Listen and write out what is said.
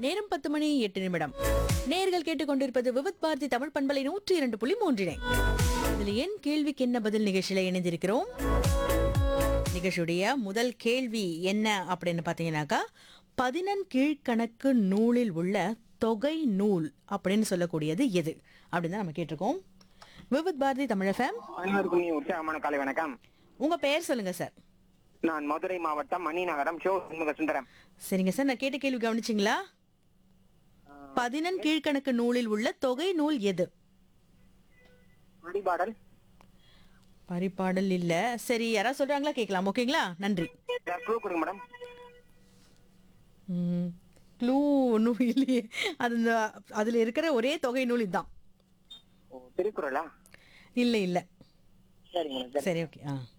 நேரம் பத்து மணி எட்டு நிமிடம் நேர்கள் கேட்டுக்கொண்டிருப்பது விவித் பாரதி தமிழ் பண்பலை நூற்றி இரண்டு புள்ளி மூன்றினை இதுல என் கேள்விக்கு என்ன பதில் நிகழ்ச்சியில இணைந்திருக்கிறோம் நிகழ்ச்சியுடைய முதல் கேள்வி என்ன அப்படின்னு பார்த்தீங்கன்னாக்கா பதினெண் கீழ்கணக்கு நூலில் உள்ள தொகை நூல் அப்படின்னு சொல்லக்கூடியது எது அப்படின்னு தான் நம்ம கேட்டிருக்கோம் விவித் பாரதி தமிழ் ஃபேம் அனைவருக்கும் இனி உற்சாகமான காலை வணக்கம் உங்க பெயர் சொல்லுங்க சார் நான் மதுரை மாவட்டம் மணிநகரம் ஷோ சண்முக சுந்தரம் சரிங்க சார் நான் கேட்ட கேள்வி கவனிச்சிங்களா பதினெண் கீழ்கணக்கு நூலில் உள்ள தொகை நூல் எது அடிபாடல் பரிபாடல் இல்ல சரி யாராவது சொல்றாங்களா கேட்கலாம் ஓகேங்களா நன்றி க்ளூ கொடுங்க மேடம் க்ளூ ஒன்றும் இல்லையே அது இந்த அதுல இருக்கிற ஒரே தொகை நூல் இதுதான் ஓ, திருக்குறளா இல்லை இல்லை சரிங்க மேடம் சரி. சரி ஓகே ஆ